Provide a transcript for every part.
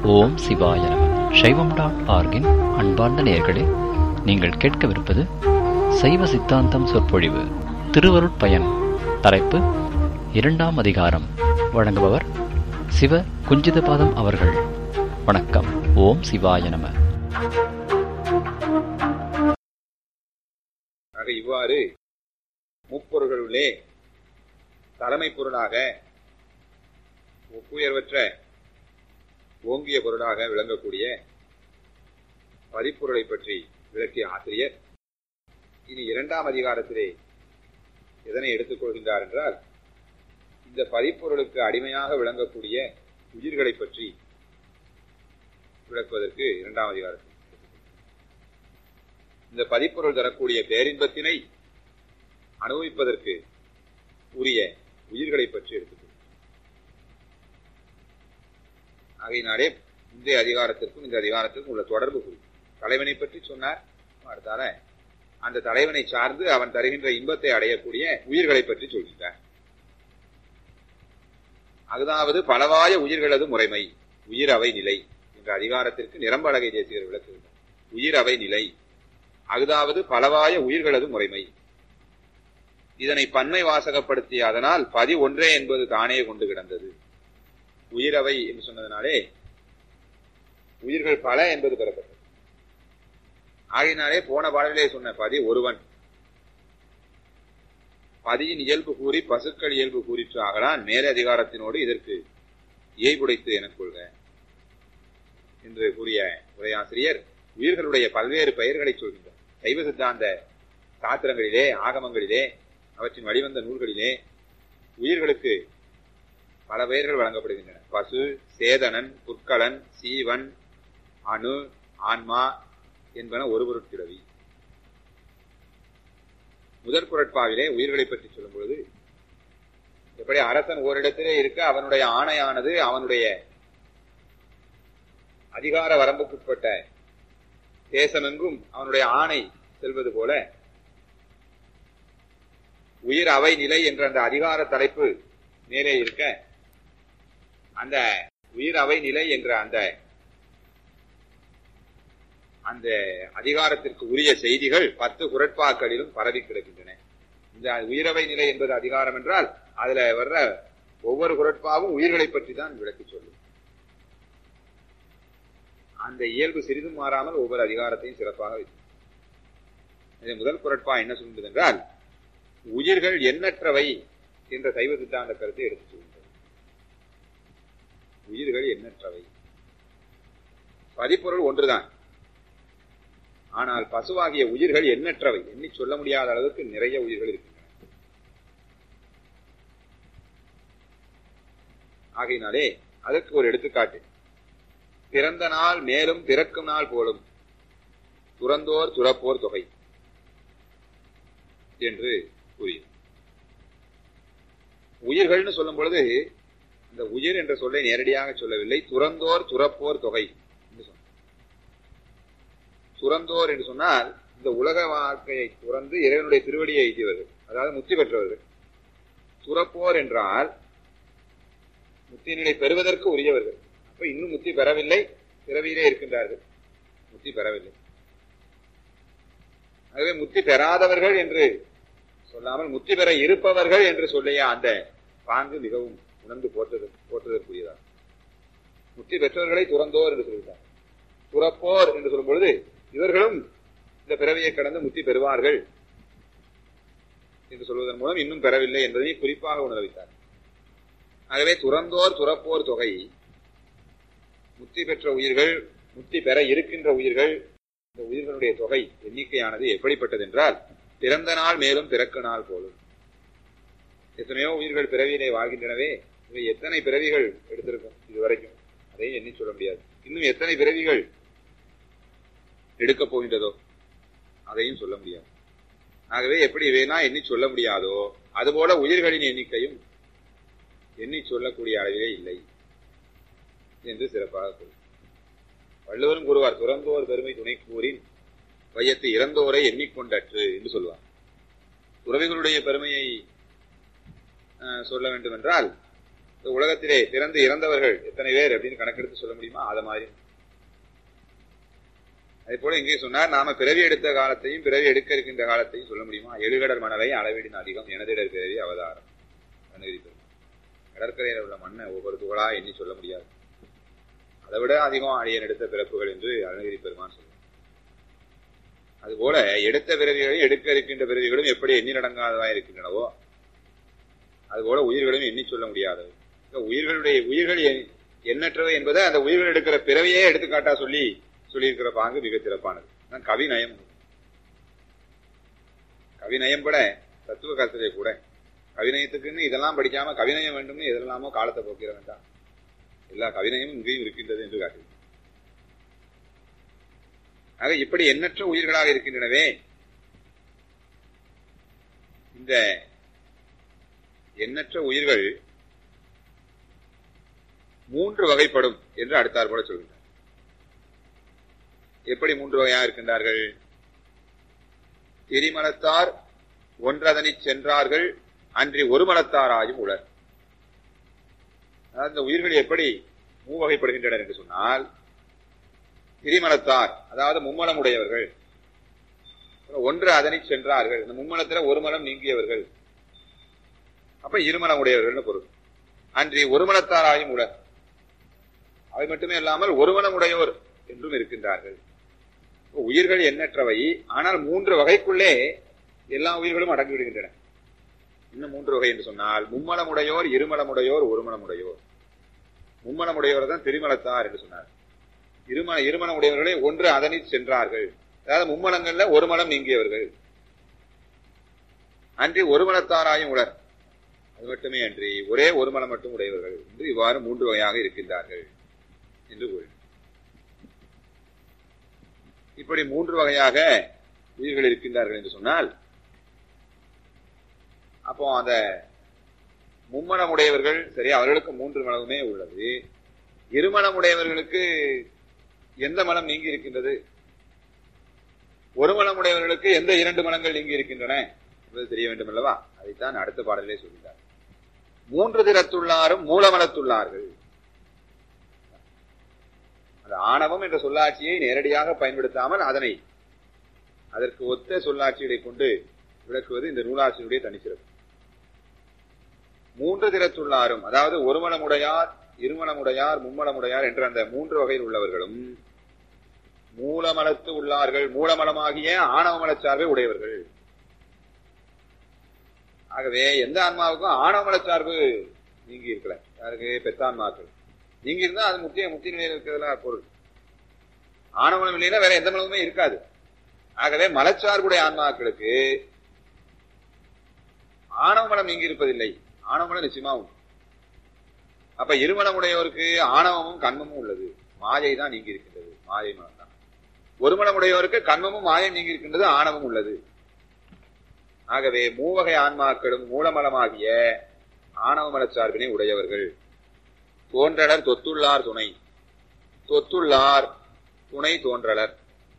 ஓம் சிவாய நம சைவம் டாட் ஆர்கின் அன்பார்ந்த நேயர்களே நீங்கள் கேட்கவிருப்பது சைவ சித்தாந்தம் சொற்பொழிவு திருவருட்பயன் தலைப்பு இரண்டாம் அதிகாரம் வழங்குபவர் சிவ குஞ்சிதபாதம் அவர்கள் வணக்கம் ஓம் சிவாய நம ஆக இவ்வாறு முப்பொருள்களுள்ளே தலைமை பொருளாக ஒப்புயர்வற்ற ஓங்கிய பொருளாக விளங்கக்கூடிய பதிப்பொருளை பற்றி விளக்கிய ஆசிரியர் இனி இரண்டாம் அதிகாரத்திலே எதனை எடுத்துக்கொள்கின்றார் என்றால் இந்த பதிப்பொருளுக்கு அடிமையாக விளங்கக்கூடிய உயிர்களை பற்றி விளக்குவதற்கு இரண்டாம் அதிகாரத்தில் இந்த பதிப்பொருள் தரக்கூடிய பேரின்பத்தினை அனுபவிப்பதற்கு உரிய உயிர்களை பற்றி எடுத்துக்கொள்ளும் ஆகையினாலே முந்தைய அதிகாரத்திற்கும் இந்த அதிகாரத்திற்கும் உள்ள தொடர்பு குறித்து தலைவனை பற்றி சொன்னார் அடுத்தால அந்த தலைவனை சார்ந்து அவன் தருகின்ற இன்பத்தை அடையக்கூடிய உயிர்களை பற்றி சொல்கின்றார் அதாவது பலவாய உயிர்களது முறைமை உயிர் அவை நிலை என்ற அதிகாரத்திற்கு நிரம்பலகை தேசியர் விளக்குகின்றார் உயிர் அவை நிலை அதாவது பலவாய உயிர்களது முறைமை இதனை பன்மை வாசகப்படுத்திய அதனால் பதி ஒன்றே என்பது தானே கொண்டு கிடந்தது உயிரவை என்று சொன்னதனாலே உயிர்கள் பல என்பது பெறப்பட்டது ஆகையினாலே போன பாடலிலே சொன்ன பதி ஒருவன் பதியின் இயல்பு கூறி பசுக்கள் இயல்பு கூறிற்று ஆகலான் மேலே அதிகாரத்தினோடு இதற்கு இயைபுடைத்து எனக் கொள்க என்று கூறிய உரையாசிரியர் உயிர்களுடைய பல்வேறு பெயர்களை சொல்கின்றார் சைவ சித்தாந்த சாத்திரங்களிலே ஆகமங்களிலே அவற்றின் வழிவந்த நூல்களிலே உயிர்களுக்கு பல பெயர்கள் வழங்கப்படுகின்றன பசு சேதனன் புற்களன் சீவன் அணு ஆன்மா என்பன ஒரு பொருட்கிழவி முதற் குரட்பாவிலே உயிர்களை பற்றி சொல்லும் பொழுது எப்படி அரசன் ஓரிடத்திலே இருக்க அவனுடைய ஆணையானது அவனுடைய அதிகார வரம்புக்குட்பட்ட தேசமெங்கும் அவனுடைய ஆணை செல்வது போல உயிர் அவை நிலை என்ற அந்த அதிகார தலைப்பு மேலே இருக்க அந்த உயிர் அவை நிலை என்ற அந்த அந்த அதிகாரத்திற்கு உரிய செய்திகள் பத்து குரட்பாக்களிலும் பரவி கிடக்கின்றன இந்த உயிரவை நிலை என்பது அதிகாரம் என்றால் அதுல வர்ற ஒவ்வொரு குரட்பாவும் உயிர்களை பற்றி தான் விளக்கி சொல்லும் அந்த இயல்பு சிறிதும் மாறாமல் ஒவ்வொரு அதிகாரத்தையும் சிறப்பாக வைக்கும் முதல் குரட்பா என்ன சொல்கிறது என்றால் உயிர்கள் எண்ணற்றவை என்ற சைவ சித்தாந்த கருத்தை எடுத்து சொல்கின்றது உயிர்கள் எண்ணற்றவை பதிப்பொருள் ஒன்றுதான் ஆனால் பசுவாகிய உயிர்கள் எண்ணற்றவை எண்ணி சொல்ல முடியாத அளவுக்கு நிறைய உயிர்கள் இருக்கின்றன ஆகையினாலே அதற்கு ஒரு எடுத்துக்காட்டு பிறந்த நாள் மேலும் பிறக்கும் நாள் போலும் துறந்தோர் துறப்போர் தொகை என்று கூறியது உயிர்கள்னு சொல்லும் பொழுது இந்த உயிர் என்ற சொல்லை நேரடியாக சொல்லவில்லை துறந்தோர் துறப்போர் தொகை என்று சொன்னார் துறந்தோர் என்று சொன்னால் இந்த உலக வாழ்க்கையை துறந்து இறைவனுடைய திருவடியை எய்தியவர்கள் அதாவது முத்தி பெற்றவர்கள் துறப்போர் என்றால் முத்தி நிலை பெறுவதற்கு உரியவர்கள் அப்ப இன்னும் முத்தி பெறவில்லை பிறவியிலே இருக்கின்றார்கள் முத்தி பெறவில்லை ஆகவே முத்தி பெறாதவர்கள் என்று சொல்லாமல் முத்தி பெற இருப்பவர்கள் என்று சொல்லிய அந்த பாங்கு மிகவும் உணர்ந்து போற்றது போற்றுதற்குரியதா முத்தி பெற்றவர்களை துறந்தோர் என்று சொல்கிறார் துறப்போர் என்று சொல்லும் பொழுது இவர்களும் இந்த பிறவியை கடந்து முத்தி பெறுவார்கள் என்று சொல்வதன் மூலம் இன்னும் பெறவில்லை என்பதை குறிப்பாக உணர்வித்தார் ஆகவே துறந்தோர் துறப்போர் தொகை முத்தி பெற்ற உயிர்கள் முத்தி பெற இருக்கின்ற உயிர்கள் இந்த உயிர்களுடைய தொகை எண்ணிக்கையானது எப்படிப்பட்டது என்றால் பிறந்த நாள் மேலும் பிறக்க நாள் போலும் எத்தனையோ உயிர்கள் பிறவியிலே வாழ்கின்றனவே இவை எத்தனை பிறவிகள் எடுத்திருக்கும் இதுவரைக்கும் அதையும் எண்ணி சொல்ல முடியாது இன்னும் எத்தனை பிறவிகள் எடுக்கப் போகின்றதோ அதையும் சொல்ல முடியாது ஆகவே எப்படி வேணா எண்ணி சொல்ல முடியாதோ அதுபோல உயிர்களின் எண்ணிக்கையும் எண்ணி சொல்லக்கூடிய அளவிலே இல்லை என்று சிறப்பாக கூறும் வள்ளுவரும் கூறுவார் துறந்தோர் பெருமை துணை கூறின் வையத்து இறந்தோரை எண்ணிக்கொண்டற்று என்று சொல்வார் துறவிகளுடைய பெருமையை சொல்ல வேண்டும் என்றால் இந்த உலகத்திலே பிறந்து இறந்தவர்கள் எத்தனை பேர் அப்படின்னு கணக்கெடுத்து சொல்ல முடியுமா அத மாதிரி அதே போல இங்கே சொன்னார் நாம பிறவி எடுத்த காலத்தையும் பிறவி எடுக்க இருக்கின்ற காலத்தையும் சொல்ல முடியுமா எழுகடல் மணலை அளவீடின் அதிகம் எனதிடர் பிறவி அவதாரம் அருணகிரி பெருமான் கடற்கரையில் உள்ள மண்ணை ஒவ்வொரு துகளா எண்ணி சொல்ல முடியாது அதை விட அதிகம் அடியன் எடுத்த பிறப்புகள் என்று அருணகிரி பெருமான் சொல்லுவார் அதுபோல எடுத்த பிறவிகளும் எடுக்க இருக்கின்ற பிறவிகளும் எப்படி எண்ணி நடங்காததா இருக்கின்றனவோ அதுபோல உயிர்களும் எண்ணி சொல்ல முடியாதது உயிர்களுடைய உயிர்கள் எண்ணற்றவை என்பதை அந்த உயிர்கள் எடுக்கிற பிறவையே எடுத்துக்காட்டா சொல்லி சொல்லியிருக்கிற பாங்கு மிக சிறப்பானது கவிநயம் கவிநயம் கூட தத்துவ கருத்திலே கூட கவிநயத்துக்குன்னு இதெல்லாம் படிக்காம கவிநயம் வேண்டும்னு எதெல்லாமோ காலத்தை போக்கிற வேண்டாம் எல்லா கவிநயமும் இங்கேயும் இருக்கின்றது என்று காட்டு ஆக இப்படி எண்ணற்ற உயிர்களாக இருக்கின்றனவே இந்த எண்ணற்ற உயிர்கள் மூன்று வகைப்படும் என்று அடுத்தார் போல சொல்கின்றார் எப்படி மூன்று வகையா இருக்கின்றார்கள் திரிமலத்தார் ஒன்றதனை சென்றார்கள் அன்றி ஒரு மலத்தாராயும் உலர் அந்த உயிர்கள் எப்படி மூவகைப்படுகின்றனர் என்று சொன்னால் திரிமலத்தார் அதாவது மும்மலம் உடையவர்கள் ஒன்று அதனை சென்றார்கள் இந்த மும்மலத்துல ஒரு மலம் நீங்கியவர்கள் அப்ப இருமலம் உடையவர்கள் பொருள் அன்றி ஒரு மலத்தாராயும் உலர் அவை மட்டுமே இல்லாமல் ஒரு மனம் உடையோர் என்றும் இருக்கின்றார்கள் உயிர்கள் எண்ணற்றவை ஆனால் மூன்று வகைக்குள்ளே எல்லா உயிர்களும் அடங்கி விடுகின்றன இன்னும் மூன்று வகை என்று சொன்னால் மும்மலமுடையோர் இருமலமுடையோர் ஒருமலமுடையோர் மும்மலமுடையோர் தான் திருமலத்தார் என்று சொன்னார் இருமல இருமலம் உடையவர்களே ஒன்று அதனை சென்றார்கள் அதாவது மும்மலங்கள்ல ஒரு மலம் நீங்கியவர்கள் அன்றி ஒரு மலத்தாராயும் உலர் அது மட்டுமே அன்றி ஒரே ஒரு மலம் மட்டும் உடையவர்கள் என்று இவ்வாறு மூன்று வகையாக இருக்கின்றார்கள் என்று கூறி இப்படி மூன்று வகையாக உயிர்கள் இருக்கின்றார்கள் என்று சொன்னால் அப்போ அந்த மும்மலம் உடையவர்கள் சரி அவர்களுக்கு மூன்று மலமுமே உள்ளது இருமலம் உடையவர்களுக்கு எந்த மலம் நீங்கி இருக்கின்றது ஒரு மலம் உடையவர்களுக்கு எந்த இரண்டு மலங்கள் நீங்கி இருக்கின்றன என்பது தெரிய வேண்டும் அல்லவா அதைத்தான் அடுத்த பாடலிலே சொல்கிறார் மூன்று திறத்துள்ளாரும் மூலமலத்துள்ளார்கள் அந்த ஆணவம் என்ற சொல்லாட்சியை நேரடியாக பயன்படுத்தாமல் அதனை அதற்கு ஒத்த சொல்லாட்சிகளை கொண்டு விளக்குவது இந்த நூலாட்சியினுடைய தனிச்சிறப்பு மூன்று திறத்துள்ளாரும் அதாவது ஒருமலமுடையார் இருமலமுடையார் மும்மலமுடையார் என்ற அந்த மூன்று வகையில் உள்ளவர்களும் மூலமலத்து உள்ளார்கள் மூலமலமாகிய ஆணவ மலச்சார்பை உடையவர்கள் ஆகவே எந்த ஆன்மாவுக்கும் ஆணவ மலச்சார்பு நீங்கி இருக்கல யாருக்கு பெத்தான்மாக்கள் நீங்க இருந்தா அது முக்கிய முக்கிய நிலையில் இருக்கிறதுல பொருள் ஆணவனம் இல்லைன்னா வேற எந்த மலமுமே இருக்காது ஆகவே மலச்சார்புடைய ஆன்மாக்களுக்கு ஆணவ மலம் நீங்கி இருப்பதில்லை ஆணவ மலம் நிச்சயமா உண்டு அப்ப இருமலம் உடையவருக்கு ஆணவமும் கண்மமும் உள்ளது மாயை தான் நீங்கி இருக்கின்றது மாயை மலம் தான் ஒரு மலம் உடையவருக்கு கண்மமும் மாயம் நீங்கி இருக்கின்றது ஆணவம் உள்ளது ஆகவே மூவகை ஆன்மாக்களும் மூலமலமாகிய ஆணவ மலச்சார்பினை உடையவர்கள் தோன்றலர் தொத்துள்ளார் துணை தொத்துள்ளார் துணை தோன்றலர்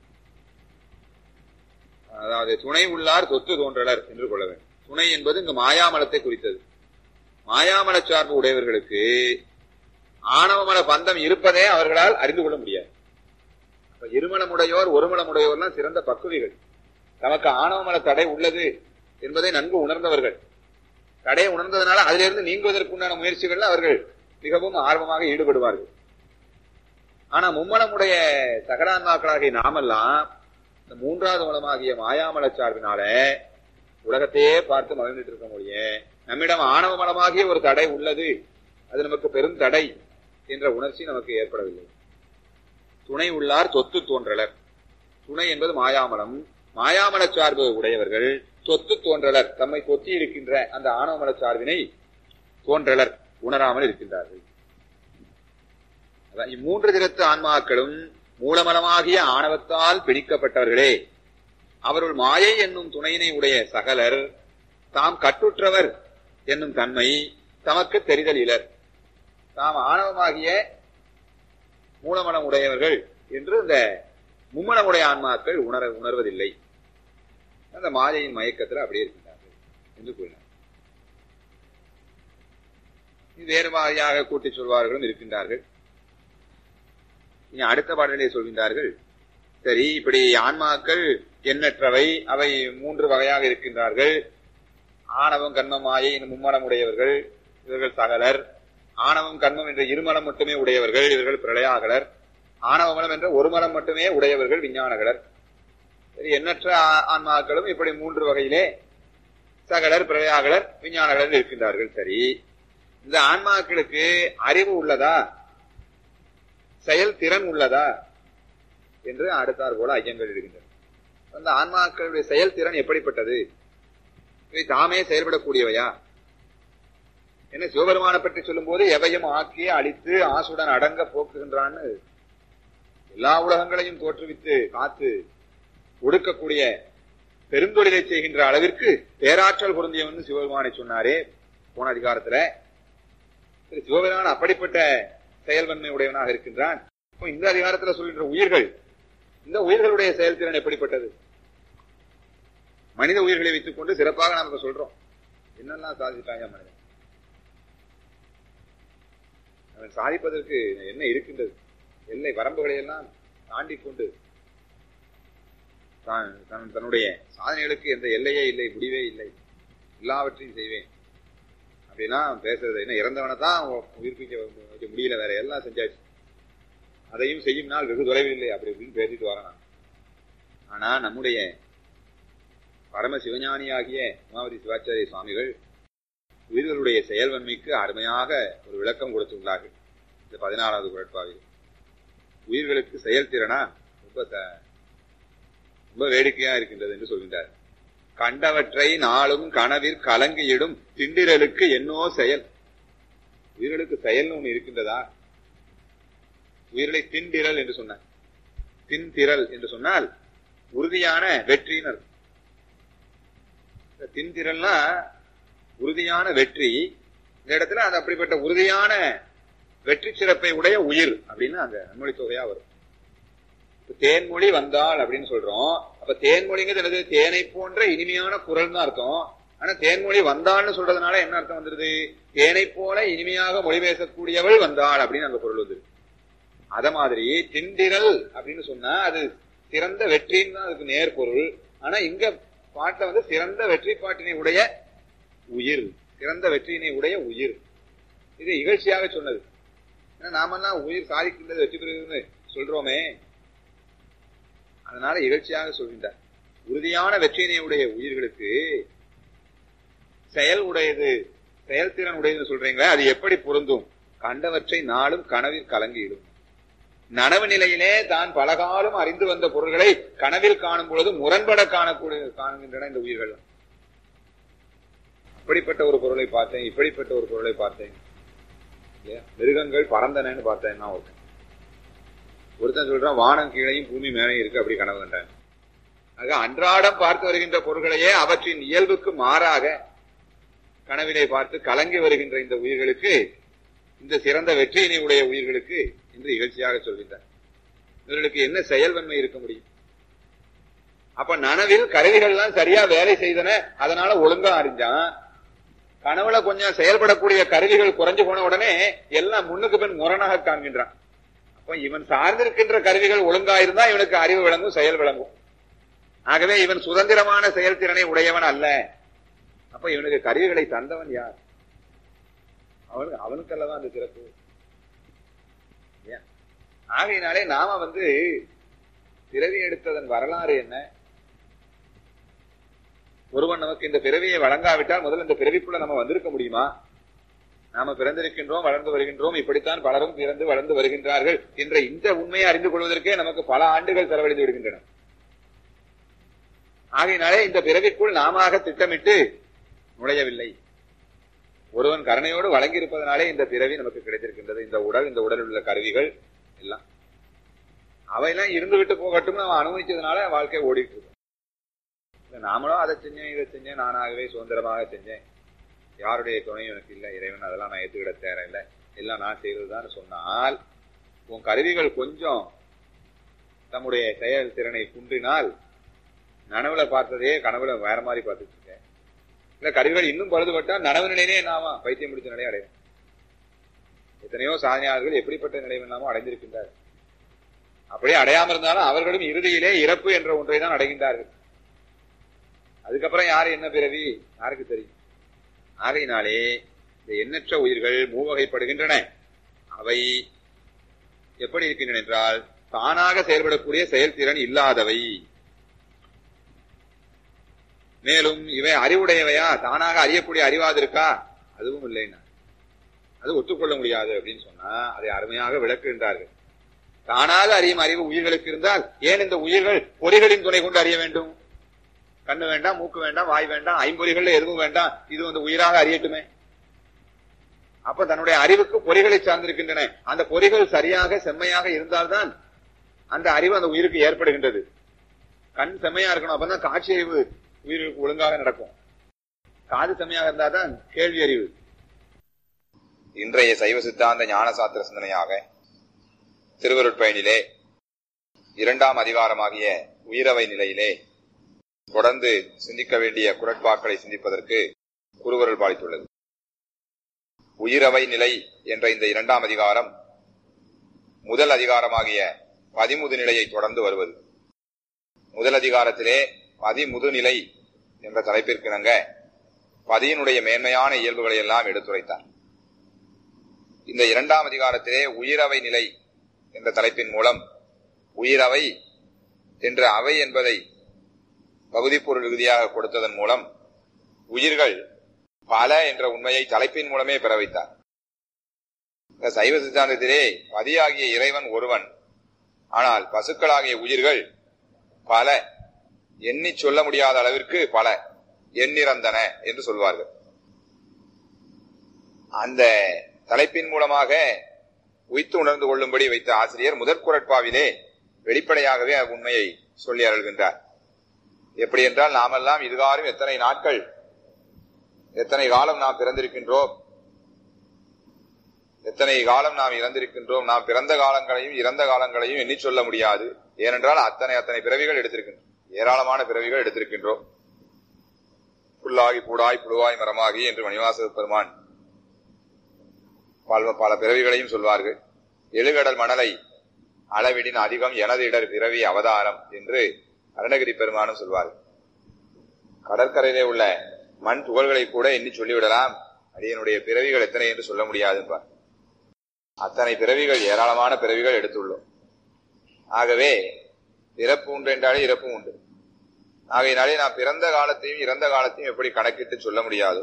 அதாவது துணை உள்ளார் தொத்து தோன்றலர் என்று கொள்ள வேண்டும் துணை என்பது இங்கு மாயாமலத்தை குறித்தது மாயாமல சார்பு உடையவர்களுக்கு ஆணவமல பந்தம் இருப்பதே அவர்களால் அறிந்து கொள்ள முடியாது இருமலமுடையோர் ஒருமலமுடையோர்லாம் சிறந்த பக்குவிகள் தமக்கு ஆணவமல தடை உள்ளது என்பதை நன்கு உணர்ந்தவர்கள் தடையை உணர்ந்ததுனால அதிலிருந்து நீங்குவதற்குண்டான முயற்சிகள்ல அவர்கள் மிகவும் ஆர்வமாக ஈடுபடுவார்கள் ஆனா மும்மலமுடைய சகலான்மாக்களாகிய நாமெல்லாம் இந்த மூன்றாவது மலமாகிய மாயாமல சார்பினால உலகத்தையே பார்த்து மகிழ்ந்துட்டு இருக்க முடியும் நம்மிடம் ஆணவ மலமாகிய ஒரு தடை உள்ளது அது நமக்கு பெரும் தடை என்ற உணர்ச்சி நமக்கு ஏற்படவில்லை துணை உள்ளார் தொத்து தோன்றலர் துணை என்பது மாயாமலம் மாயாமல சார்பு உடையவர்கள் தொத்து தோன்றலர் தம்மை தொத்தி இருக்கின்ற அந்த ஆணவமல சார்பினை தோன்றலர் உணராமல் இருக்கின்றார்கள் இம்மூன்று திறத்து ஆன்மாக்களும் மூலமலமாகிய ஆணவத்தால் பிடிக்கப்பட்டவர்களே அவருள் மாயை என்னும் துணையினை உடைய சகலர் தாம் கட்டுற்றவர் என்னும் தன்மை தமக்கு தெரிதல் இலர் தாம் ஆணவமாகிய மூலமனம் உடையவர்கள் என்று இந்த மும்மனமுடைய ஆன்மாக்கள் உணர உணர்வதில்லை அந்த மாயையின் மயக்கத்தில் அப்படியே இருக்கின்றார்கள் என்று கூறினார் வேறு மாதிரியாக கூட்டிச் சொல்வார்களும் இருக்கின்றார்கள் இனி அடுத்த பாடலிலே சொல்கின்றார்கள் சரி இப்படி ஆன்மாக்கள் எண்ணற்றவை அவை மூன்று வகையாக இருக்கின்றார்கள் ஆணவம் கண்மம் மாயை எனும் மும்மலம் உடையவர்கள் இவர்கள் சகலர் ஆணவம் கண்மம் என்ற இருமலம் மட்டுமே உடையவர்கள் இவர்கள் பிரளயாகலர் ஆணவமலம் என்ற ஒரு மலம் மட்டுமே உடையவர்கள் விஞ்ஞானகலர் சரி எண்ணற்ற ஆ- ஆன்மாக்களும் இப்படி மூன்று வகையிலே சகலர் பிரளயாகலர் விஞ்ஞானகலர் இருக்கின்றார்கள் சரி இந்த ஆன்மாக்களுக்கு அறிவு உள்ளதா செயல் திறன் உள்ளதா என்று அடுத்தார் போல ஐயங்கள் இருக்கின்றன அந்த ஆன்மாக்களுடைய செயல்திறன் எப்படிப்பட்டது இவை தாமே செயல்படக்கூடியவையா என்ன சிவபெருமானை பற்றி சொல்லும் போது எவையும் ஆக்கி அழித்து ஆசுடன் அடங்க போக்குகின்றான்னு எல்லா உலகங்களையும் தோற்றுவித்து காத்து ஒடுக்கக்கூடிய பெருந்தொழிலை செய்கின்ற அளவிற்கு பேராற்றல் பொருந்தியவன் சிவபெருமானை சொன்னாரே போன அதிகாரத்துல சரி, சிவபெருமான் அப்படிப்பட்ட செயல்வன்மை உடையவனாக இருக்கின்றான் இப்போ இந்த அதிகாரத்துல சொல்கின்ற உயிர்கள் இந்த உயிர்களுடைய செயல்திறன் எப்படிப்பட்டது மனித உயிர்களை வைத்துக் கொண்டு சிறப்பாக நாம இப்ப சொல்றோம் என்னெல்லாம் சாதிச்சிட்டாங்க மனிதன் அவன் சாதிப்பதற்கு என்ன இருக்கின்றது எல்லை வரம்புகளை எல்லாம் தாண்டி கொண்டு தான் தன் தன்னுடைய சாதனைகளுக்கு எந்த எல்லையே இல்லை முடிவே இல்லை எல்லாவற்றையும் செய்வேன் அப்படின்னா பேசுறது என்ன இறந்தவனை தான் உயிர்ப்பிக்க வைக்க முடியல வேற எல்லாம் செஞ்சாச்சு அதையும் செய்யும் நாள் வெகு தொலைவில் இல்லை அப்படி இப்படின்னு பேசிட்டு வரேன் நான். ஆனா நம்முடைய பரம சிவஞானியாகிய உமாவதி சிவாச்சாரிய சுவாமிகள் உயிர்களுடைய செயல்வன்மைக்கு அருமையாக ஒரு விளக்கம் கொடுத்துள்ளார்கள் இந்த பதினாறாவது குரட்பாவில் உயிர்களுக்கு செயல்திறனா ரொம்ப ச- ரொம்ப வேடிக்கையா இருக்கின்றது என்று சொல்கின்றார் கண்டவற்றை நாளும் கனவில் கலங்கியிடும் திண்டிரலுக்கு என்னோ செயல் உயிர்களுக்கு செயல்னு ஒண்ணு இருக்கின்றதா உயிர்களை திண்டிரல் என்று சொன்னார் தின்திரல் என்று சொன்னால் உறுதியான வெற்றியினர் தின்திரல்னா உறுதியான வெற்றி இந்த இடத்துல அது அப்படிப்பட்ட உறுதியான வெற்றி சிறப்பை உடைய உயிர் அப்படின்னு அங்க நன்மொழி தொகையா வரும் இப்ப தேன்மொழி வந்தாள் அப்படின்னு சொல்றோம் அப்ப தேன்மொழிங்கிறது என்னது தேனை போன்ற இனிமையான குரல் தான் அர்த்தம் ஆனா தேன்மொழி வந்தாள்னு சொல்றதுனால என்ன அர்த்தம் வந்துருது தேனை போல இனிமையாக மொழி பேசக்கூடியவள் வந்தாள் அப்படின்னு அங்க பொருள் வந்துரு அத மாதிரி திண்டிரல் அப்படின்னு சொன்னா அது சிறந்த வெற்றின்னு தான் அதுக்கு நேர் பொருள் ஆனா இங்க பாட்டுல வந்து சிறந்த வெற்றி பாட்டினை உடைய உயிர் சிறந்த வெற்றியினை உடைய உயிர் இது இகழ்ச்சியாக சொன்னது ஏன்னா நாமெல்லாம் உயிர் சாதிக்கின்றது வெற்றி பெறுகிறது சொல்றோமே அதனால இகழ்ச்சியாக சொல்கின்றார் உறுதியான வெற்றியினை உடைய உயிர்களுக்கு செயல் உடையது செயல்திறன் உடையதுன்னு சொல்றீங்களே அது எப்படி பொருந்தும் கண்டவற்றை நாளும் கனவில் கலங்கிடும் நனவு நிலையிலே தான் பலகாலம் அறிந்து வந்த பொருள்களை கனவில் காணும் பொழுது முரண்பட காணக்கூடிய காணுகின்றன இந்த உயிர்கள் அப்படிப்பட்ட ஒரு பொருளை பார்த்தேன் இப்படிப்பட்ட ஒரு பொருளை பார்த்தேன் இல்லையா? மிருகங்கள் பறந்தனன்னு பார்த்தேன் நான் ஒருத்தன் ஒருத்தன் சொல்றான் வானம் கீழையும் பூமி மேலே இருக்கு அப்படி கனவு கண்டான் ஆக அன்றாடம் பார்த்து வருகின்ற பொருள்களையே அவற்றின் இயல்புக்கு மாறாக கனவிலே பார்த்து கலங்கி வருகின்ற இந்த உயிர்களுக்கு இந்த சிறந்த வெற்றியினை உடைய உயிர்களுக்கு என்று இகழ்ச்சியாக சொல்கின்றார் இவர்களுக்கு என்ன செயல்வன்மை இருக்க முடியும் அப்ப நனவில் கருவிகள்லாம் சரியா வேலை செய்தன அதனால ஒழுங்கா அறிஞ்சான் கனவுல கொஞ்சம் செயல்படக்கூடிய கருவிகள் குறைஞ்சு போன உடனே எல்லாம் முன்னுக்கு பின் முரணாக காண்கின்றான் அப்ப இவன் சார்ந்திருக்கின்ற கருவிகள் ஒழுங்கா இருந்தா இவனுக்கு அறிவு விளங்கும் செயல் விளங்கும் ஆகவே இவன் சுதந்திரமான செயல்திறனை உடையவன் அல்ல அப்ப இவனுக்கு கருவிகளை தந்தவன் யார் அவனுக்கு அவனுக்கல்லவா அந்த சிறப்பு ஏன்? ஆகையினாலே நாம வந்து பிறவி எடுத்ததன் வரலாறு என்ன ஒருவன் நமக்கு இந்த பிறவியை வழங்காவிட்டால் முதல்ல இந்த பிறவிக்குள்ள நம்ம வந்திருக்க முடியுமா நாம பிறந்திருக்கின்றோம் வளர்ந்து வருகின்றோம் இப்படித்தான் பலரும் பிறந்து வளர்ந்து வருகின்றார்கள் என்ற இந்த உண்மையை அறிந்து கொள்வதற்கே நமக்கு பல ஆண்டுகள் செலவழிந்து விடுகின்றன ஆகையினாலே இந்த பிறவிக்குள் நாம திட்டமிட்டு நுழையவில்லை ஒருவன் கருணையோடு வழங்கியிருப்பதனாலே இந்த பிறவி நமக்கு கிடைத்திருக்கின்றது இந்த உடல் இந்த உடலில் உள்ள கருவிகள் எல்லாம் அவையெல்லாம் இருந்து விட்டு போகட்டும் நம்ம அனுபவிச்சதுனால வாழ்க்கை ஓடிட்டு இருக்கும் இல்ல, நாமளும் அதை செஞ்சேன் இதை செஞ்சேன் நானாகவே சுதந்திரமாக செஞ்சேன் யாருடைய துணையும் எனக்கு இல்லை இறைவன் அதெல்லாம் நான் ஏத்துக்கிட தேவையில்லை எல்லாம் நான் செய்யறதுதான் சொன்னால் உன் கருவிகள் கொஞ்சம் தம்முடைய செயல் திறனை குன்றினால் நனவுல பார்த்ததே கனவுல வேற மாதிரி பார்த்துட்டு இருக்கேன் இல்ல கருவிகள் இன்னும் பழுதுபட்டா நனவு நிலையிலே நாம பைத்தியம் முடிச்ச நிலையை அடையும் எத்தனையோ சாதனையாளர்கள் எப்படிப்பட்ட நிலை வேணாமோ அடைந்திருக்கின்றார் அப்படியே அடையாம இருந்தாலும் அவர்களும் இறுதியிலே இறப்பு என்ற ஒன்றை தான் அடைகின்றார்கள் அதுக்கப்புறம் யாரு என்ன பிறவி யாருக்கு தெரியும் ஆகையினாலே இந்த எண்ணற்ற உயிர்கள் மூவகைப்படுகின்றன அவை எப்படி இருக்கின்றன என்றால் தானாக செயல்படக்கூடிய செயல்திறன் இல்லாதவை மேலும் இவை அறிவுடையவையா தானாக அறியக்கூடிய அறிவாது இருக்கா அதுவும் இல்லைன்னா அது ஒத்துக்கொள்ள முடியாது அப்படின்னு சொன்னா அதை அருமையாக விளக்குகின்றார்கள் தானாக அறியும் அறிவு உயிர்களுக்கு இருந்தால் ஏன் இந்த உயிர்கள் பொறிகளின் துணை கொண்டு அறிய வேண்டும் கண்ணு வேண்டாம் மூக்கு வேண்டாம் வாய் வேண்டாம் ஐம்பொறிகள்ல எதுவும் வேண்டாம் இது வந்து உயிராக அறியட்டுமே அப்ப தன்னுடைய அறிவுக்கு பொறிகளை சார்ந்திருக்கின்றன அந்த பொறிகள் சரியாக செம்மையாக இருந்தால்தான் அந்த அறிவு அந்த உயிருக்கு ஏற்படுகின்றது கண் செம்மையா இருக்கணும் அப்பதான் காட்சி அறிவு உயிருக்கு ஒழுங்காக நடக்கும் காது செம்மையாக இருந்தாதான் கேள்வி அறிவு இன்றைய சைவ சித்தாந்த ஞான சாத்திர சிந்தனையாக திருவருட்பயனிலே இரண்டாம் அதிகாரமாகிய உயிரவை நிலையிலே தொடர்ந்து சிந்திக்க வேண்டிய குரட்பாக்களை சிந்திப்பதற்கு குருவருள் பாலித்துள்ளது உயிரவை நிலை என்ற இந்த இரண்டாம் அதிகாரம் முதல் அதிகாரமாகிய பதிமுது நிலையை தொடர்ந்து வருவது முதல் அதிகாரத்திலே பதிமுது நிலை என்ற தலைப்பிற்கிணங்க பதியினுடைய மேன்மையான இயல்புகளை எல்லாம் எடுத்துரைத்தார் இந்த இரண்டாம் அதிகாரத்திலே உயிரவை நிலை என்ற தலைப்பின் மூலம் உயிரவை என்ற அவை என்பதை பகுதிப்பொருள் விகுதியாக கொடுத்ததன் மூலம் உயிர்கள் பல என்ற உண்மையை தலைப்பின் மூலமே பெற வைத்தார் இந்த சைவ சித்தாந்தத்திலே பதியாகிய இறைவன் ஒருவன் ஆனால் பசுக்களாகிய உயிர்கள் பல எண்ணி சொல்ல முடியாத அளவிற்கு பல எண்ணிறந்தன என்று சொல்வார்கள் அந்த தலைப்பின் மூலமாக உய்த்து உணர்ந்து கொள்ளும்படி வைத்த ஆசிரியர் முதற் குரட்பாவிலே வெளிப்படையாகவே உண்மையை சொல்லி அருள்கின்றார் எப்படி என்றால் நாமெல்லாம் இதுகாரும் எத்தனை நாட்கள் எத்தனை காலம் நாம் பிறந்திருக்கின்றோம் எத்தனை காலம் நாம் இறந்திருக்கின்றோம் நாம் பிறந்த காலங்களையும் இறந்த காலங்களையும் எண்ணி சொல்ல முடியாது ஏனென்றால் அத்தனை அத்தனை பிறவிகள் எடுத்திருக்கின்றோம் ஏராளமான பிறவிகள் எடுத்திருக்கின்றோம் புல்லாகி பூடாய் புழுவாய் மரமாகி என்று மணிவாச பெருமான் பல பல பிறவிகளையும் சொல்வார்கள் எழுகடல் மணலை அளவிடின் அதிகம் எனது இடர் பிறவி அவதாரம் என்று அருணகிரி பெருமானும் சொல்வார்கள் கடற்கரையிலே உள்ள மண் துகள்களை கூட எண்ணி சொல்லிவிடலாம் அடியனுடைய பிறவிகள் எத்தனை என்று சொல்ல முடியாது என்பார் அத்தனை பிறவிகள் ஏராளமான பிறவிகள் எடுத்துள்ளோம் ஆகவே பிறப்பு உண்டு என்றாலே இறப்பு உண்டு ஆகையினாலே நான் பிறந்த காலத்தையும் இறந்த காலத்தையும் எப்படி கணக்கிட்டு சொல்ல முடியாது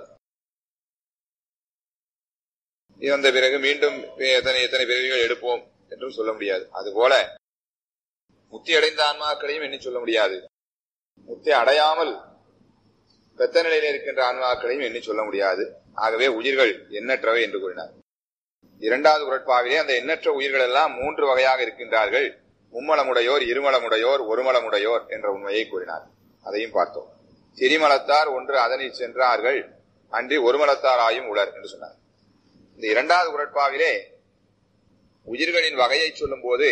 இறந்த பிறகு மீண்டும் எத்தனை எத்தனை பிறவிகள் எடுப்போம் என்றும் சொல்ல முடியாது அதுபோல முத்தி அடைந்த ஆன்மாக்களையும் எண்ணி சொல்ல முடியாது முத்தி அடையாமல் பெத்த நிலையில் இருக்கின்ற ஆன்மாக்களையும் எண்ணி சொல்ல முடியாது ஆகவே உயிர்கள் எண்ணற்றவை என்று கூறினார் இரண்டாவது குரட்பாவிலே அந்த எண்ணற்ற உயிர்கள் எல்லாம் மூன்று வகையாக இருக்கின்றார்கள் மும்மலமுடையோர் இருமலமுடையோர் ஒருமலமுடையோர் என்ற உண்மையை கூறினார் அதையும் பார்த்தோம் திரிமலத்தார் ஒன்று அதனில் சென்றார்கள் அன்றி ஒருமலத்தார் ஆயும் உளர் என்று சொன்னார் இந்த இரண்டாவது குரட்பாவிலே உயிர்களின் வகையை சொல்லும் போது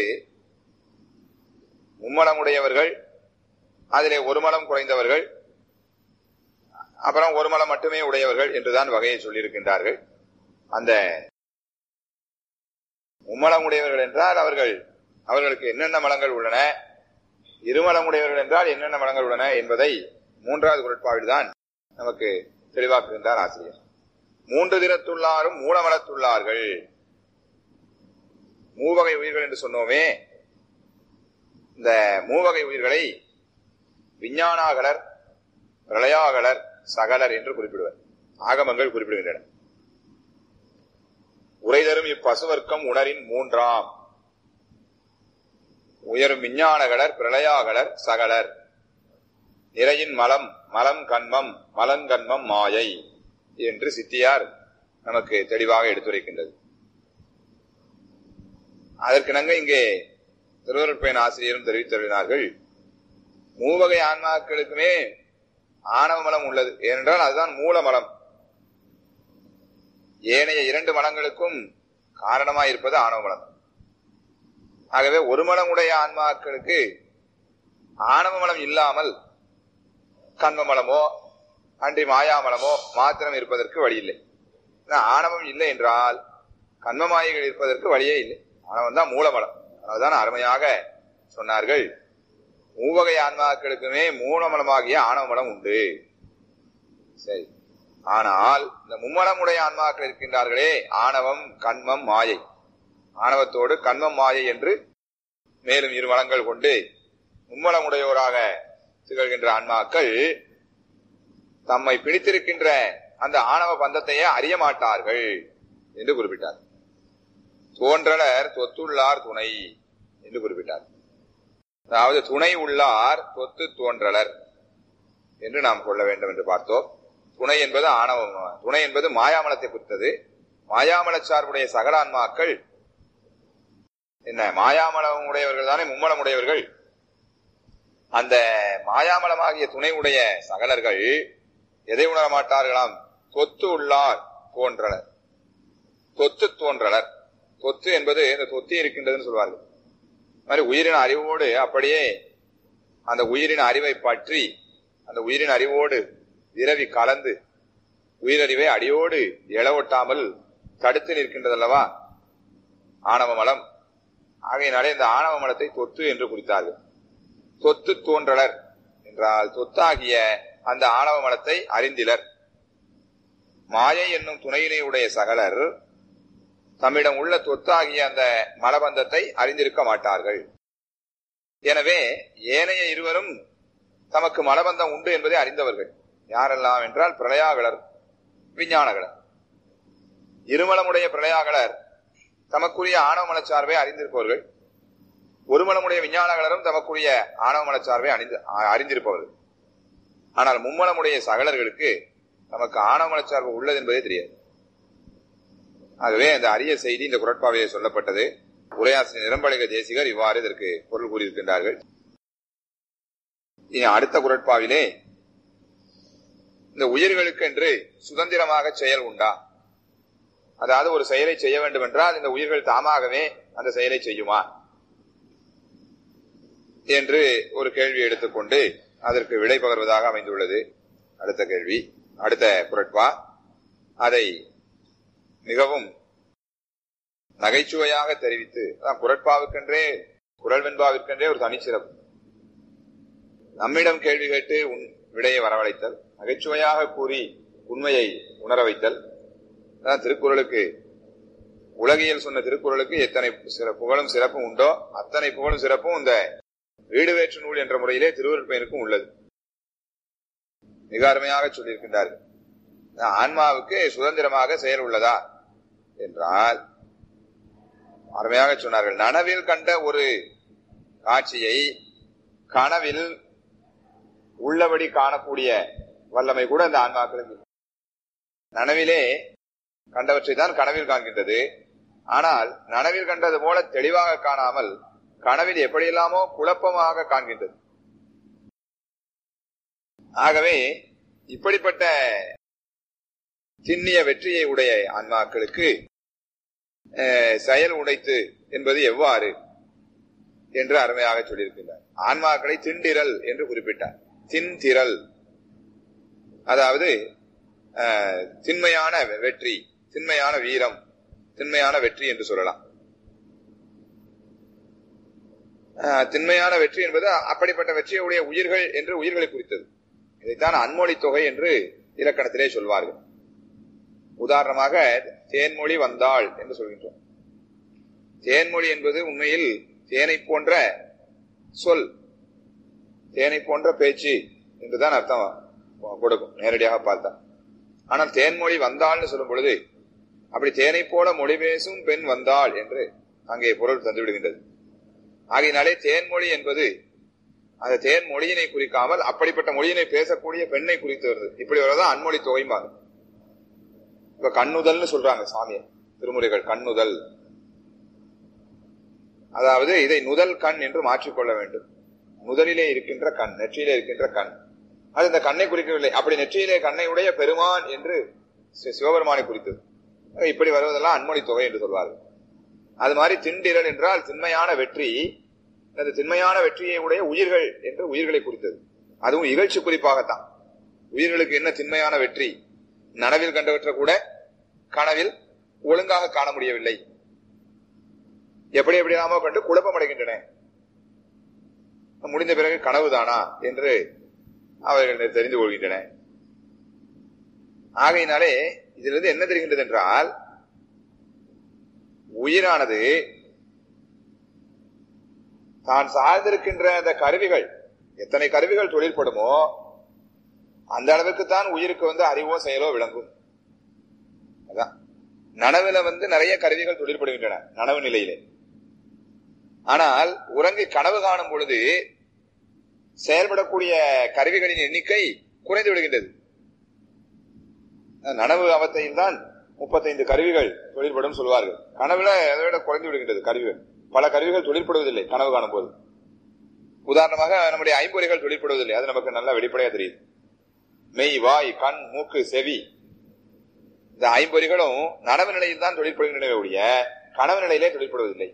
மும்மலமுடையவர்கள் அதிலே ஒரு மலம் குறைந்தவர்கள் அப்புறம் ஒரு மலம் மட்டுமே உடையவர்கள் என்றுதான் வகையை சொல்லியிருக்கின்றார்கள் அந்த மும்மலம் உடையவர்கள் என்றால் அவர்கள் அவர்களுக்கு என்னென்ன மலங்கள் உள்ளன இருமலம் உடையவர்கள் என்றால் என்னென்ன மலங்கள் உள்ளன என்பதை மூன்றாவது குரட்பாவில் தான் நமக்கு தெளிவாக்குகின்றார் ஆசிரியர் மூன்று தினத்துள்ளாரும் மூலமலத்துள்ளார்கள் மூவகை உயிர்கள் என்று சொன்னோமே இந்த மூவகை உயிர்களை விஞ்ஞானாகலர் பிரளயாகலர் சகலர் என்று குறிப்பிடுவர் ஆகமங்கள் குறிப்பிடுகின்றன உரைதரும் இப்பசுவர்க்கம் உணரின் மூன்றாம் உயரும் விஞ்ஞானகலர் பிரளயாகலர் சகலர் நிறையின் மலம் மலம் கண்மம் மலங்கண்மம் மாயை என்று சித்தியார் நமக்கு தெளிவாக எடுத்துரைக்கின்றது அதற்கிணங்க இங்கே திருவருட்பயன் ஆசிரியரும் தெரிவித்துள்ளார்கள் மூவகை ஆன்மாக்களுக்குமே ஆணவ மலம் உள்ளது ஏனென்றால் அதுதான் மூலமலம் ஏனைய இரண்டு மலங்களுக்கும் காரணமாய் இருப்பது ஆணவ மலம் ஆகவே ஒரு மலமுடைய ஆன்மாக்களுக்கு ஆணவ மலம் இல்லாமல் கண்ம மலமோ அன்றி மாயாமலமோ மாத்திரம் இருப்பதற்கு வழி இல்லை ஆணவம் இல்லை என்றால் கண்மமாயைகள் இருப்பதற்கு வழியே இல்லை ஆணவம் தான் மூலமலம் அதுதான் அருமையாக சொன்னார்கள் மூவகை ஆன்மாக்களுக்குமே மூலமலமாகிய ஆணவமலம் உண்டு சரி ஆனால் இந்த மும்மலமுடைய ஆன்மாக்கள் இருக்கின்றார்களே ஆணவம் கண்மம் மாயை ஆணவத்தோடு கண்மம் மாயை என்று மேலும் இரு வளங்கள் கொண்டு மும்மலமுடையோராக திகழ்கின்ற ஆன்மாக்கள் தம்மை பிடித்திருக்கின்ற அந்த ஆணவ பந்தத்தையே அறிய மாட்டார்கள் என்று குறிப்பிட்டார் தோன்றலர் தொத்துள்ளார் துணை என்று குறிப்பிட்டார் அதாவது துணை உள்ளார் தொத்து தோன்றலர் என்று நாம் கொள்ள வேண்டும் என்று பார்த்தோம் துணை என்பது ஆணவம் துணை என்பது மாயாமலத்தை குறித்தது மாயாமல சார்புடைய சகலான்மாக்கள் என்ன மாயாமலம் உடையவர்கள் தானே மும்மலம் உடையவர்கள் அந்த மாயாமலமாகிய துணை உடைய சகலர்கள் எதை உணர மாட்டார்களாம் தொத்து உள்ளார் தோன்றலர் தொத்து தோன்றலர் தொத்து என்பது இந்த தொத்தி இருக்கின்றதுன்னு சொல்வார்கள் மாதிரி உயிரின் அறிவோடு அப்படியே அந்த உயிரின் அறிவை பற்றி அந்த உயிரின் அறிவோடு விரவி கலந்து உயிரறிவை அடியோடு எழவொட்டாமல் தடுத்து நிற்கின்றதல்லவா ஆணவ மலம் ஆகையினாலே இந்த ஆணவ மலத்தை தொத்து என்று குறித்தார்கள் தொத்து தோன்றலர் என்றால் தொத்தாகிய அந்த ஆணவ மலத்தை அறிந்திலர் மாயை என்னும் துணையினை உடைய சகலர் தம்மிடம் உள்ள தொத்தாகிய அந்த மலபந்தத்தை அறிந்திருக்க மாட்டார்கள் எனவே ஏனைய இருவரும் தமக்கு மலபந்தம் உண்டு என்பதை அறிந்தவர்கள் யாரெல்லாம் என்றால் பிரளயாகலர் விஞ்ஞானகலர் இருமலமுடைய பிரளயாகலர் தமக்குரிய ஆணவ மலச்சார்பை அறிந்திருப்பவர்கள் ஒருமலமுடைய விஞ்ஞானகலரும் தமக்குரிய ஆணவ மலச்சார்பை அறிந்து அறிந்திருப்பவர்கள் ஆனால் மும்மலமுடைய சகலர்களுக்கு நமக்கு ஆணவ மலச்சார்பு உள்ளது என்பதே தெரியாது ஆகவே அந்த அரிய செய்தி இந்த குரட்பாவையை சொல்லப்பட்டது உரையாசிரியர் நிரம்பலிக தேசிகர் இவ்வாறு இதற்கு பொருள் கூறியிருக்கின்றார்கள் இனி அடுத்த குரட்பாவிலே இந்த உயிர்களுக்கு என்று சுதந்திரமாக செயல் உண்டா அதாவது ஒரு செயலை செய்ய வேண்டும் என்றால் இந்த உயிர்கள் தாமாகவே அந்த செயலை செய்யுமா என்று ஒரு கேள்வி எடுத்துக்கொண்டு அதற்கு விடை பகர்வதாக அமைந்துள்ளது அடுத்த கேள்வி அடுத்த குரட்பா அதை மிகவும் நகைச்சுவையாக தெரிவித்து அதான் குரட்பாவுக்கென்றே குரல் வெண்பாவிற்கென்றே ஒரு தனிச்சிறப்பு நம்மிடம் கேள்வி கேட்டு உன் விடையை வரவழைத்தல் நகைச்சுவையாக கூறி உண்மையை உணர வைத்தல் அதான் திருக்குறளுக்கு உலகியல் சொன்ன திருக்குறளுக்கு எத்தனை சிற புகழும் சிறப்பும் உண்டோ அத்தனை புகழும் சிறப்பும் இந்த வீடு வேற்று நூல் என்ற முறையிலே திருவருட்பயனுக்கும் உள்ளது மிக அருமையாக சொல்லியிருக்கின்றார்கள் ஆன்மாவுக்கு சுதந்திரமாக செயல் உள்ளதா என்றால் அருமையாக சொன்னார்கள் நனவில் கண்ட ஒரு காட்சியை கனவில் உள்ளபடி காணக்கூடிய வல்லமை கூட அந்த ஆன்மாக்களுக்கு நனவிலே கண்டவற்றை தான் கனவில் காண்கின்றது ஆனால் நனவில் கண்டது போல தெளிவாக காணாமல் கனவில் எப்படியெல்லாமோ குழப்பமாக காண்கின்றது ஆகவே இப்படிப்பட்ட திண்ணிய வெற்றியை உடைய ஆன்மாக்களுக்கு செயல் உடைத்து என்பது எவ்வாறு என்று அருமையாக சொல்லியிருக்கின்றார் ஆன்மாக்களை திண்டிரல் என்று குறிப்பிட்டார் தின்திரல் அதாவது திண்மையான வெற்றி திண்மையான வீரம் திண்மையான வெற்றி என்று சொல்லலாம் திண்மையான வெற்றி என்பது அப்படிப்பட்ட வெற்றியுடைய உயிர்கள் என்று உயிர்களை குறித்தது இதைத்தான் அன்மொழி தொகை என்று இலக்கணத்திலே சொல்வார்கள் உதாரணமாக தேன்மொழி வந்தாள் என்று சொல்கின்றோம் தேன்மொழி என்பது உண்மையில் தேனை போன்ற சொல் தேனை போன்ற பேச்சு என்றுதான் அர்த்தம் கொடுக்கும் நேரடியாக பார்த்தா ஆனால் தேன்மொழி வந்தாள்னு சொல்லும் பொழுது அப்படி தேனை போல மொழி பேசும் பெண் வந்தாள் என்று அங்கே பொருள் தந்து விடுகின்றது ஆகையினாலே தேன்மொழி என்பது அந்த தேன் மொழியினை குறிக்காமல் அப்படிப்பட்ட மொழியினை பேசக்கூடிய பெண்ணை குறித்து வருது இப்படி வரதான் அன்மொழி தொகைமாறு இப்ப கண்ணுதல்னு சொல்றாங்க சாமியை திருமுறைகள் கண்ணுதல் அதாவது இதை நுதல் கண் என்று மாற்றிக்கொள்ள வேண்டும் முதலிலே இருக்கின்ற கண் நெற்றியிலே இருக்கின்ற கண் அது இந்த கண்ணை குறிக்கவில்லை அப்படி நெற்றியிலே கண்ணை உடைய பெருமான் என்று சிவபெருமானை குறித்தது இப்படி வருவதெல்லாம் அன்மொழி தொகை என்று சொல்வார்கள் அது மாதிரி திண்டிரல் என்றால் திண்மையான வெற்றி அந்த திண்மையான வெற்றியை உடைய உயிர்கள் என்று உயிர்களை குறித்தது அதுவும் இகழ்ச்சி குறிப்பாகத்தான் உயிர்களுக்கு என்ன திண்மையான வெற்றி நனவில் கண்டவற்றை கூட கனவில் ஒழுங்காக காண முடியவில்லை எப்படி எப்படியாமோ கண்டு குழப்பம் அடைகின்றன முடிந்த பிறகு கனவுதானா என்று அவர்கள் தெரிந்து கொள்கின்றன ஆகையினாலே இதிலிருந்து என்ன தெரிகின்றது என்றால் உயிரானது தான் சார்ந்திருக்கின்ற அந்த கருவிகள் எத்தனை கருவிகள் தொழில்படுமோ அந்த அளவுக்கு தான் உயிருக்கு வந்து அறிவோ செயலோ விளங்கும் அதான் நனவுல வந்து நிறைய கருவிகள் தொழில்படுகின்றன நனவு நிலையிலே ஆனால் உறங்கி கனவு காணும் பொழுது செயல்படக்கூடிய கருவிகளின் எண்ணிக்கை குறைந்து விடுகின்றது நனவு அவத்தையில் தான் முப்பத்தைந்து கருவிகள் தொழில்படும் சொல்வார்கள் கனவுல அதை விட குறைந்து விடுகின்றது கருவிகள் பல கருவிகள் தொழில்படுவதில்லை கனவு காணும் போது உதாரணமாக நம்முடைய ஐம்பொறிகள் தொழில்படுவதில்லை அது நமக்கு நல்லா வெளிப்படையா தெரியுது மெய் வாய் கண் மூக்கு செவி இந்த ஐம்பொறிகளும் நனவு நிலையில் தான் தொழில்படுகின்றன ஒழிய கனவு நிலையிலே தொழில்படுவதில்லை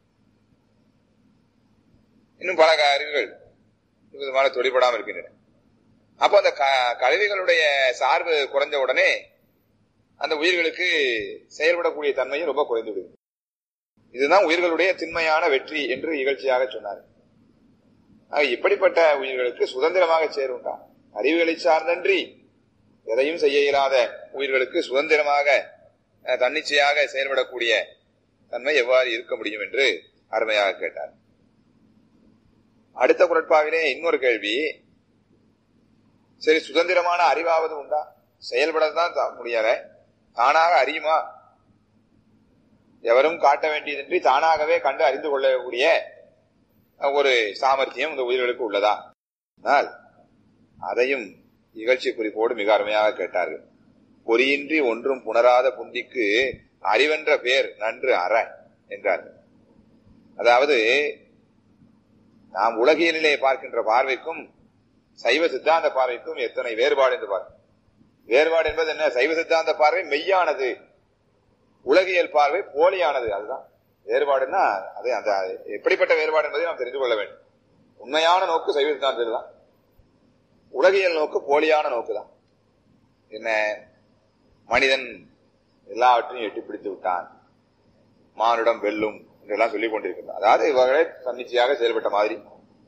இன்னும் பல கருவிகள் விதமான தொழில்படாமல் இருக்கின்றன அப்போ அந்த கருவிகளுடைய சார்பு குறைஞ்ச உடனே அந்த உயிர்களுக்கு செயல்படக்கூடிய தன்மையும் ரொம்ப குறைந்து விடுது இதுதான் உயிர்களுடைய திண்மையான வெற்றி என்று இகழ்ச்சியாக சொன்னார் இப்படிப்பட்ட உயிர்களுக்கு சுதந்திரமாக சேருண்டா அறிவுகளை சார்ந்தன்றி எதையும் செய்ய இயலாத உயிர்களுக்கு சுதந்திரமாக தன்னிச்சையாக செயல்படக்கூடிய தன்மை எவ்வாறு இருக்க முடியும் என்று அருமையாக கேட்டார் அடுத்த குரட்பாவிலே இன்னொரு கேள்வி சரி சுதந்திரமான அறிவாவது உண்டா செயல்படத்தான் முடியல தானாக அறியுமா எவரும் காட்ட வேண்டியதின்றி தானாகவே கண்டு அறிந்து கொள்ளக்கூடிய ஒரு சாமர்த்தியம் இந்த உயிர்களுக்கு உள்ளதா ஆனால் அதையும் இகழ்ச்சி குறிப்போடு மிக அருமையாக கேட்டார்கள் பொறியின்றி ஒன்றும் புணராத புந்திக்கு அறிவென்ற பேர் நன்று அற என்றார்கள் அதாவது நாம் உலகியலிலே பார்க்கின்ற பார்வைக்கும் சைவ சித்தாந்த பார்வைக்கும் எத்தனை வேறுபாடு என்று பார்க்க வேறுபாடு என்பது என்ன சைவ சித்தாந்த பார்வை மெய்யானது உலகியல் பார்வை போலியானது அதுதான் வேறுபாடுன்னா அது அந்த எப்படிப்பட்ட வேறுபாடு என்பதை நாம் தெரிந்து கொள்ள வேண்டும் உண்மையான நோக்கு சைவ சித்தாந்தத்தில் தான் உலகியல் நோக்கு போலியான நோக்கு தான் என்ன மனிதன் எல்லாவற்றையும் எட்டி பிடித்து விட்டான் மானுடம் வெல்லும் என்றெல்லாம் சொல்லிக் கொண்டிருக்கிறார் அதாவது இவர்களே தன்னிச்சையாக செயல்பட்ட மாதிரி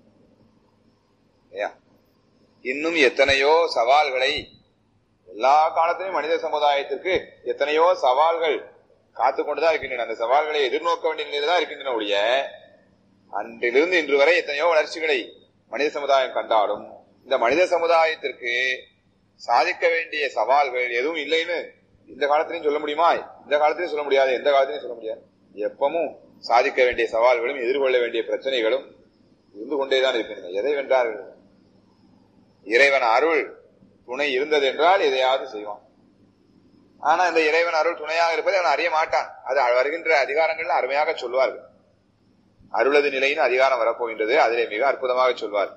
இன்னும் எத்தனையோ சவால்களை எல்லா காலத்திலும் மனித சமுதாயத்திற்கு எத்தனையோ சவால்கள் காத்து கொண்டுதான் இருக்கின்றன அந்த சவால்களை எதிர்நோக்க வேண்டிய நிலையில தான் இருக்கின்றன ஒழிய அன்றிலிருந்து இன்று வரை எத்தனையோ வளர்ச்சிகளை மனித சமுதாயம் கண்டாலும் இந்த மனித சமுதாயத்திற்கு சாதிக்க வேண்டிய சவால்கள் எதுவும் இல்லைன்னு இந்த காலத்திலையும் சொல்ல முடியுமா இந்த காலத்திலையும் சொல்ல முடியாது எந்த காலத்திலையும் சொல்ல முடியாது எப்பவும் சாதிக்க வேண்டிய சவால்களும் எதிர்கொள்ள வேண்டிய பிரச்சனைகளும் இருந்து கொண்டேதான் இருக்கின்றன எதை வென்றார்கள் இறைவன் அருள் துணை இருந்தது என்றால் எதையாவது செய்வான் ஆனா இந்த இறைவன் அருள் துணையாக இருப்பதை அவன் அறிய மாட்டான் அது வருகின்ற அதிகாரங்கள் அருமையாக சொல்வார்கள் அருளது நிலையின் அதிகாரம் வரப்போகின்றது அதிலே மிக அற்புதமாக சொல்வார்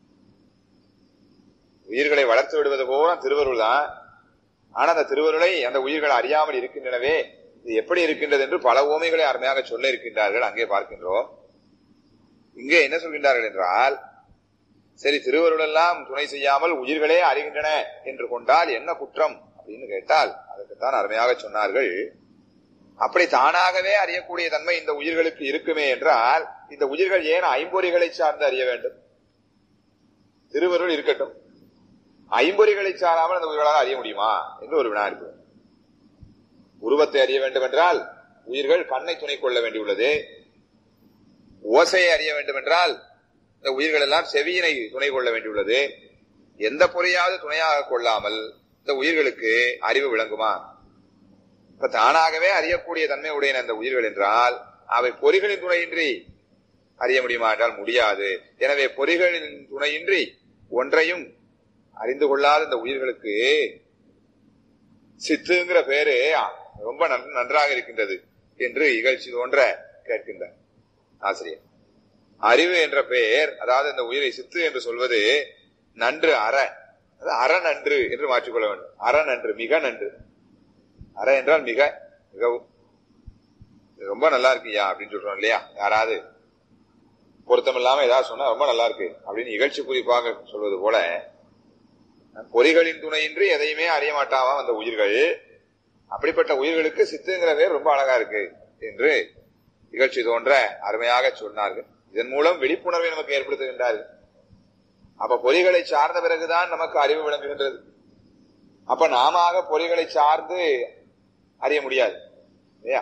உயிர்களை வளர்த்து விடுவது போல திருவருள் தான் ஆனா அந்த திருவருளை அந்த உயிர்கள் அறியாமல் இருக்கின்றனவே இது எப்படி இருக்கின்றது என்று பல ஓமைகளை அருமையாக சொல்ல இருக்கின்றார்கள் அங்கே பார்க்கின்றோம் இங்கே என்ன சொல்கின்றார்கள் என்றால் சரி திருவருள் எல்லாம் துணை செய்யாமல் உயிர்களே அறிகின்றன என்று கொண்டால் என்ன குற்றம் அப்படின்னு கேட்டால் அதற்குத்தான் அருமையாக சொன்னார்கள் அப்படி தானாகவே அறியக்கூடிய தன்மை இந்த உயிர்களுக்கு இருக்குமே என்றால் இந்த உயிர்கள் ஏன் ஐம்பொறிகளை சார்ந்து அறிய வேண்டும் திருவருள் இருக்கட்டும் ஐம்பொறிகளை சாராமல் அந்த உயிர்களால் அறிய முடியுமா என்று ஒரு வினா இருக்கு உருவத்தை அறிய வேண்டும் என்றால் உயிர்கள் கண்ணை துணை கொள்ள வேண்டியுள்ளது ஓசையை அறிய வேண்டும் என்றால் இந்த உயிர்கள் எல்லாம் செவியினை துணை கொள்ள வேண்டியுள்ளது எந்த பொறியாவது துணையாக கொள்ளாமல் இந்த உயிர்களுக்கு அறிவு விளங்குமா இப்ப தானாகவே அறியக்கூடிய தன்மை உடைய அந்த உயிர்கள் என்றால் அவை பொறிகளின் துணையின்றி அறிய முடியுமா என்றால் முடியாது எனவே பொறிகளின் துணையின்றி ஒன்றையும் அறிந்து கொள்ளாத இந்த உயிர்களுக்கு சித்துங்கிற பேரு ரொம்ப நன்றாக இருக்கின்றது என்று இகழ்ச்சி தோன்ற கேட்கின்றார் ஆசிரியர் அறிவு என்ற பெயர் அதாவது இந்த உயிரை சித்து என்று சொல்வது நன்று அற அற நன்று என்று மாற்றிக்கொள்ள வேண்டும் அற நன்று மிக நன்று அற என்றால் மிக மிகவும் ரொம்ப நல்லா இருக்குயா அப்படின்னு சொல்றோம் இல்லையா யாராவது பொருத்தம் இல்லாம ஏதாவது சொன்னா ரொம்ப நல்லா இருக்கு அப்படின்னு நிகழ்ச்சி குறிப்பாக சொல்வது போல பொறிகளின் துணையின்றி எதையுமே அறிய மாட்டாவாம் அந்த உயிர்கள் அப்படிப்பட்ட உயிர்களுக்கு சித்துங்கிற பேர் ரொம்ப அழகா இருக்கு என்று நிகழ்ச்சி தோன்ற அருமையாக சொன்னார்கள் இதன் மூலம் விழிப்புணர்வை நமக்கு ஏற்படுத்துகின்றார்கள் அப்ப பொறிகளை சார்ந்த பிறகுதான் நமக்கு அறிவு விளங்குகின்றது அப்ப நாம பொறிகளை சார்ந்து அறிய முடியாது இல்லையா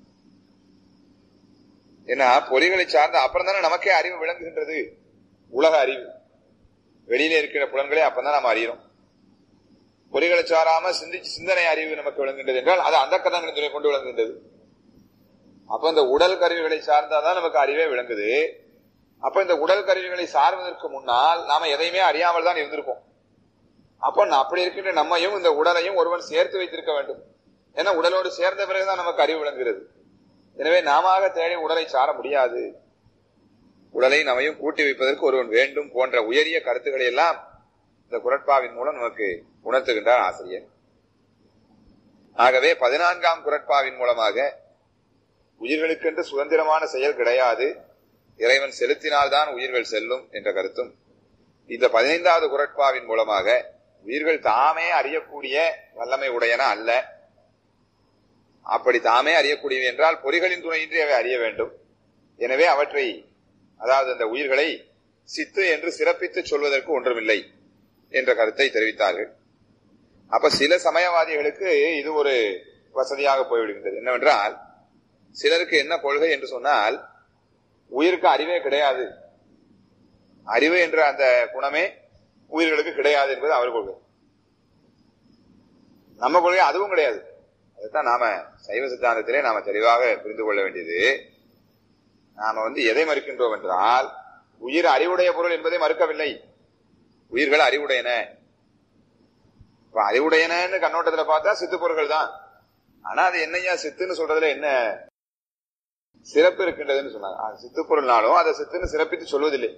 ஏன்னா பொறிகளை சார்ந்த அப்புறம் தானே நமக்கே அறிவு விளங்குகின்றது உலக அறிவு வெளியில இருக்கிற புலன்களை அப்பதான் நாம அறியறோம் பொறிகளை சாராம சிந்திச்சு சிந்தனை அறிவு நமக்கு விளங்குகின்றது என்றால் அது அந்த கதங்களின் துணை கொண்டு விளங்குகின்றது அப்ப இந்த உடல் கருவிகளை சார்ந்தாதான் நமக்கு அறிவே விளங்குது அப்ப இந்த உடல் கருவிகளை சார்வதற்கு முன்னால் நாம எதையுமே அறியாமல் தான் இருந்திருக்கோம் அப்ப அப்படி இருக்கின்ற நம்மையும் இந்த உடலையும் ஒருவன் சேர்த்து வைத்திருக்க வேண்டும் ஏன்னா உடலோடு சேர்ந்த பிறகுதான் நமக்கு அறிவு விளங்குகிறது எனவே நாம தேடி உடலை சார முடியாது உடலை நம்மையும் கூட்டி வைப்பதற்கு ஒருவன் வேண்டும் போன்ற உயரிய கருத்துக்களை எல்லாம் இந்த குரட்பாவின் மூலம் நமக்கு உணர்த்துகின்றார் ஆசிரியர் ஆகவே பதினான்காம் குரட்பாவின் மூலமாக உயிர்களுக்கென்று சுதந்திரமான செயல் கிடையாது இறைவன் செலுத்தினால்தான் உயிர்கள் செல்லும் என்ற கருத்தும் இந்த பதினைந்தாவது குரட்பாவின் மூலமாக உயிர்கள் தாமே அறியக்கூடிய வல்லமை உடையன அல்ல அப்படி தாமே அறியக்கூடியவை என்றால் பொறிகளின் துணையின்றி அவை அறிய வேண்டும் எனவே அவற்றை அதாவது அந்த உயிர்களை சித்து என்று சிறப்பித்து சொல்வதற்கு ஒன்றுமில்லை என்ற கருத்தை தெரிவித்தார்கள் அப்ப சில சமயவாதிகளுக்கு இது ஒரு வசதியாக போய்விடுகின்றது என்னவென்றால் சிலருக்கு என்ன கொள்கை என்று சொன்னால் உயிருக்கு அறிவே கிடையாது அறிவு என்ற அந்த குணமே உயிர்களுக்கு கிடையாது என்பது அவர் கொள்கை நம்ம கொள்கை அதுவும் கிடையாது அதுதான் நாம சைவ சித்தாந்தத்திலே நாம தெளிவாக புரிந்து கொள்ள வேண்டியது நாம வந்து எதை மறுக்கின்றோம் என்றால் உயிர் அறிவுடைய பொருள் என்பதை மறுக்கவில்லை உயிர்கள் அறிவுடையன இப்ப அறிவுடையனன்னு கண்ணோட்டத்துல பார்த்தா சித்து பொருள்கள் தான் ஆனா அது என்னையா சித்துன்னு சொல்றதுல என்ன சிறப்பு இருக்கின்றதுன்னு சொன்னாங்க சித்து பொருள்னாலும் அதை சித்துன்னு சிறப்பித்து சொல்வதில்லை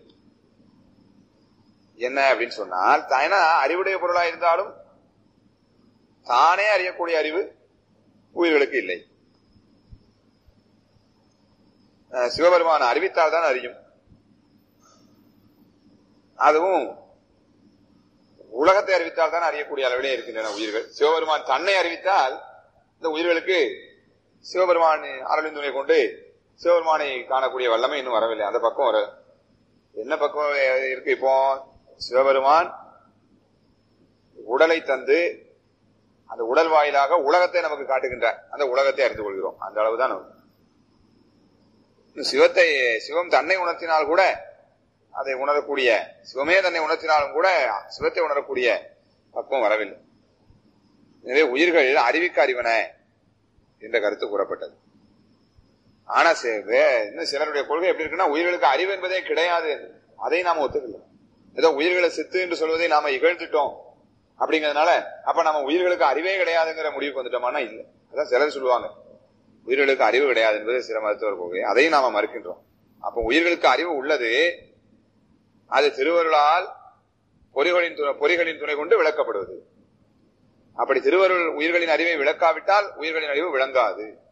என்ன அப்படின்னு சொன்னால் தானா அறிவுடைய பொருளா இருந்தாலும் தானே அறியக்கூடிய அறிவு உயிர்களுக்கு இல்லை சிவபெருமான அறிவித்தால் தான் அறியும் அதுவும் உலகத்தை அறிவித்தால் தான் அறியக்கூடிய அளவிலே இருக்கின்றன உயிர்கள் சிவபெருமான் தன்னை அறிவித்தால் இந்த உயிர்களுக்கு சிவபெருமான் அருளின் துணை கொண்டு சிவபெருமானை காணக்கூடிய வல்லமை இன்னும் வரவில்லை அந்த பக்கம் வர என்ன பக்கம் இருக்கு இப்போ சிவபெருமான் உடலை தந்து அந்த உடல் வாயிலாக உலகத்தை நமக்கு காட்டுகின்றார் அந்த உலகத்தை அறிந்து கொள்கிறோம் அந்த அளவுதான் சிவத்தை சிவம் தன்னை உணர்த்தினால் கூட அதை உணரக்கூடிய சிவமே தன்னை உணர்த்தினாலும் கூட சிவத்தை உணரக்கூடிய பக்குவம் வரவில்லை எனவே உயிர்கள் அறிவிக்க அறிவன என்ற கருத்து கூறப்பட்டது ஆனா இன்னும் சிலருடைய கொள்கை எப்படி இருக்குன்னா உயிர்களுக்கு அறிவு என்பதே கிடையாது அதை நாம ஒத்துக்கல ஏதோ உயிர்களை சித்து என்று சொல்வதை நாம இகழ்ந்துட்டோம் அப்படிங்கறதுனால அப்ப நம்ம உயிர்களுக்கு அறிவே கிடையாதுங்கிற முடிவுக்கு வந்துட்டோமானா இல்ல அதான் சிலர் சொல்லுவாங்க உயிர்களுக்கு அறிவு கிடையாது என்பது சில மருத்துவர் கொள்கை அதையும் நாம மறுக்கின்றோம் அப்ப உயிர்களுக்கு அறிவு உள்ளது அது திருவருளால் பொறிகளின் பொறிகளின் துணை கொண்டு விளக்கப்படுவது அப்படி திருவருள் உயிர்களின் அறிவை விளக்காவிட்டால் உயிர்களின் அறிவு விளங்காது